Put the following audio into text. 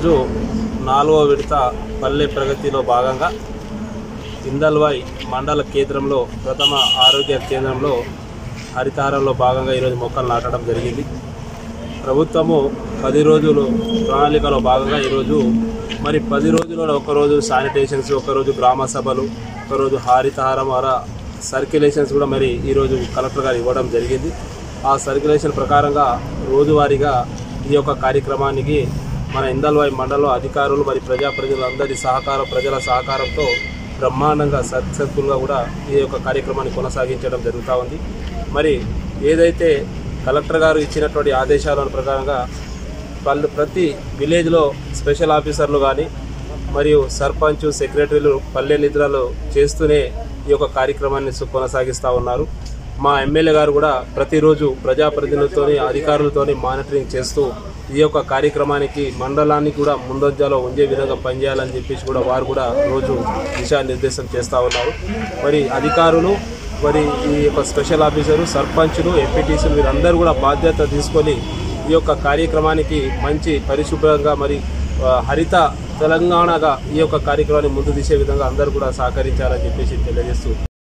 ఈరోజు నాలుగవ విడత పల్లె ప్రగతిలో భాగంగా ఇందల్వాయ్ మండల కేంద్రంలో ప్రథమ ఆరోగ్య కేంద్రంలో హరితారంలో భాగంగా ఈరోజు మొక్కలు నాటడం జరిగింది ప్రభుత్వము పది రోజులు ప్రణాళికలో భాగంగా ఈరోజు మరి పది రోజులలో ఒకరోజు శానిటేషన్స్ ఒకరోజు గ్రామ సభలు ఒకరోజు హరితహారం వారా సర్క్యులేషన్స్ కూడా మరి ఈరోజు కలెక్టర్ గారు ఇవ్వడం జరిగింది ఆ సర్క్యులేషన్ ప్రకారంగా రోజువారీగా ఈ యొక్క కార్యక్రమానికి మన ఇందల్వాయి మండలం అధికారులు మరి ప్రజాప్రతినిధులందరి సహకారం ప్రజల సహకారంతో బ్రహ్మాండంగా సక్సెస్ఫుల్గా కూడా ఈ యొక్క కార్యక్రమాన్ని కొనసాగించడం జరుగుతూ ఉంది మరి ఏదైతే కలెక్టర్ గారు ఇచ్చినటువంటి ఆదేశాల ప్రకారంగా వాళ్ళు ప్రతి విలేజ్లో స్పెషల్ ఆఫీసర్లు కానీ మరియు సర్పంచ్ సెక్రటరీలు పల్లె నిద్రలు చేస్తూనే ఈ యొక్క కార్యక్రమాన్ని సు- కొనసాగిస్తూ ఉన్నారు మా ఎమ్మెల్యే గారు కూడా ప్రతిరోజు ప్రజాప్రతినిధులతోని అధికారులతోని మానిటరింగ్ చేస్తూ ఈ యొక్క కార్యక్రమానికి మండలాన్ని కూడా ముందంజలో ఉండే విధంగా పనిచేయాలని చెప్పేసి కూడా వారు కూడా రోజు దిశానిర్దేశం చేస్తూ ఉన్నారు మరి అధికారులు మరి ఈ యొక్క స్పెషల్ ఆఫీసరు సర్పంచులు ఎంపీటీసీలు వీరందరూ కూడా బాధ్యత తీసుకొని ఈ యొక్క కార్యక్రమానికి మంచి పరిశుభ్రంగా మరి ఆ, హరిత తెలంగాణగా ఈ యొక్క కార్యక్రమాన్ని ముందు తీసే విధంగా అందరూ కూడా సహకరించాలని చెప్పేసి తెలియజేస్తూ